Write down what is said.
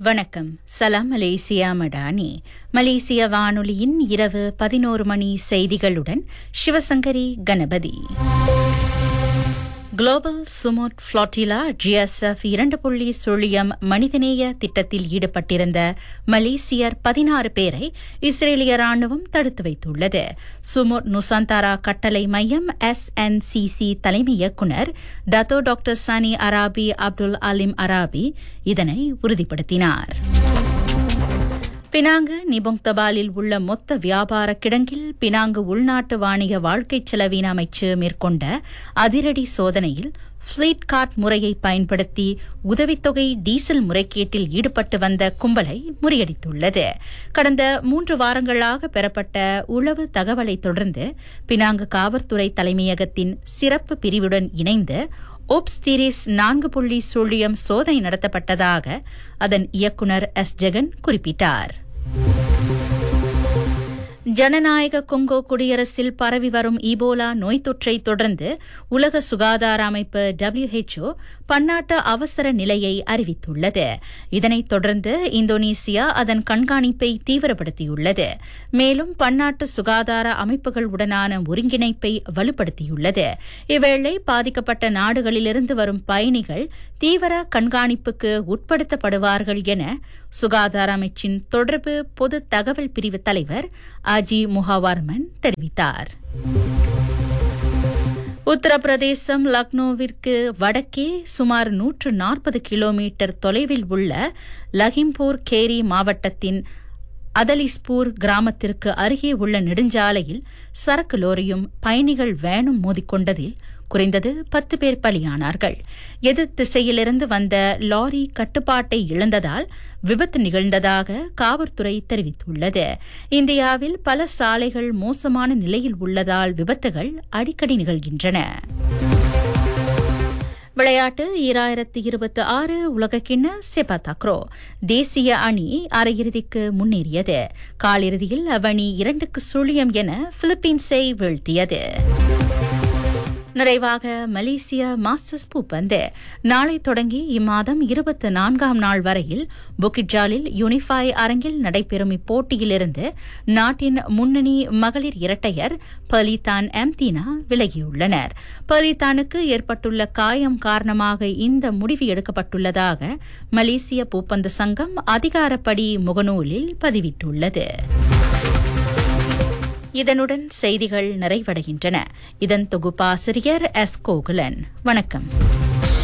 வணக்கம் சலாம் மலேசியா மடானி மலேசிய வானொலியின் இரவு பதினோரு மணி செய்திகளுடன் சிவசங்கரி கணபதி குளோபல் சுமோட் ஃப்ளாட்டிலா ஜிஎஸ்எஃப் இரண்டு புள்ளி சுழியம் மனிதநேய திட்டத்தில் ஈடுபட்டிருந்த மலேசியர் பதினாறு பேரை இஸ்ரேலிய ராணுவம் தடுத்து வைத்துள்ளது சுமோட் நுசாந்தாரா கட்டளை மையம் எஸ்என்சிசி தலைமை இயக்குநர் Dato doctor Sani Arabi Abdul Alim Arabi இதனை உறுதிப்படுத்தினார் பினாங்கு நிபொங் தபாலில் உள்ள மொத்த வியாபார கிடங்கில் பினாங்கு உள்நாட்டு வாணிக வாழ்க்கை செலவின அமைச்சு மேற்கொண்ட அதிரடி சோதனையில் ஃபிளீட் கார்ட் முறையை பயன்படுத்தி உதவித்தொகை டீசல் முறைகேட்டில் ஈடுபட்டு வந்த கும்பலை முறியடித்துள்ளது கடந்த மூன்று வாரங்களாக பெறப்பட்ட உளவு தகவலை தொடர்ந்து பினாங்கு காவல்துறை தலைமையகத்தின் சிறப்பு பிரிவுடன் இணைந்து ஓப்ஸ் தீரிஸ் நான்கு புள்ளி சுழியம் சோதனை நடத்தப்பட்டதாக அதன் இயக்குநர் எஸ் ஜெகன் குறிப்பிட்டார் ஜனநாயக கொங்கோ குடியரசில் பரவி வரும் ஈபோலா நோய் தொற்றை தொடர்ந்து உலக சுகாதார அமைப்பு டபிள்யூஹெச்ஓ பன்னாட்டு அவசர நிலையை அறிவித்துள்ளது இதனைத் தொடர்ந்து இந்தோனேசியா அதன் கண்காணிப்பை தீவிரப்படுத்தியுள்ளது மேலும் பன்னாட்டு சுகாதார அமைப்புகளுடனான ஒருங்கிணைப்பை வலுப்படுத்தியுள்ளது இவ்வேளை பாதிக்கப்பட்ட நாடுகளிலிருந்து வரும் பயணிகள் தீவிர கண்காணிப்புக்கு உட்படுத்தப்படுவார்கள் என சுகாதார அமைச்சின் தொடர்பு பொது தகவல் பிரிவு தலைவர் அஜி முஹாவர்மன் தெரிவித்தார் உத்தரப்பிரதேசம் லக்னோவிற்கு வடக்கே சுமார் நூற்று நாற்பது கிலோமீட்டர் தொலைவில் உள்ள லஹிம்பூர் கேரி மாவட்டத்தின் அதலிஸ்பூர் கிராமத்திற்கு அருகே உள்ள நெடுஞ்சாலையில் சரக்கு லோரியும் பயணிகள் வேனும் மோதிக்கொண்டதில் குறைந்தது பத்து பேர் பலியானார்கள் எதிர் திசையிலிருந்து வந்த லாரி கட்டுப்பாட்டை இழந்ததால் விபத்து நிகழ்ந்ததாக காவல்துறை தெரிவித்துள்ளது இந்தியாவில் பல சாலைகள் மோசமான நிலையில் உள்ளதால் விபத்துகள் அடிக்கடி நிகழ்கின்றன விளையாட்டு ஈராயிரத்தி இருபத்தி ஆறு உலகக்கிண்ண செபா தக்ரோ தேசிய அணி அரையிறுதிக்கு முன்னேறியது காலிறுதியில் அவணி இரண்டுக்கு சுழியம் என பிலிப்பீன்ஸை வீழ்த்தியது நிறைவாக மலேசிய மாஸ்டர்ஸ் பூப்பந்து நாளை தொடங்கி இம்மாதம் இருபத்தி நான்காம் நாள் வரையில் புக்கிட்ஜாலில் யூனிஃபை அரங்கில் நடைபெறும் இப்போட்டியிலிருந்து நாட்டின் முன்னணி மகளிர் இரட்டையர் பலிதான் எம்தீனா விலகியுள்ளனர் பலிதானுக்கு ஏற்பட்டுள்ள காயம் காரணமாக இந்த முடிவு எடுக்கப்பட்டுள்ளதாக மலேசிய பூப்பந்து சங்கம் அதிகாரப்படி முகநூலில் பதிவிட்டுள்ளது இதனுடன் செய்திகள் நிறைவடைகின்றன இதன் தொகுப்பாசிரியர் எஸ் கோகுலன் வணக்கம்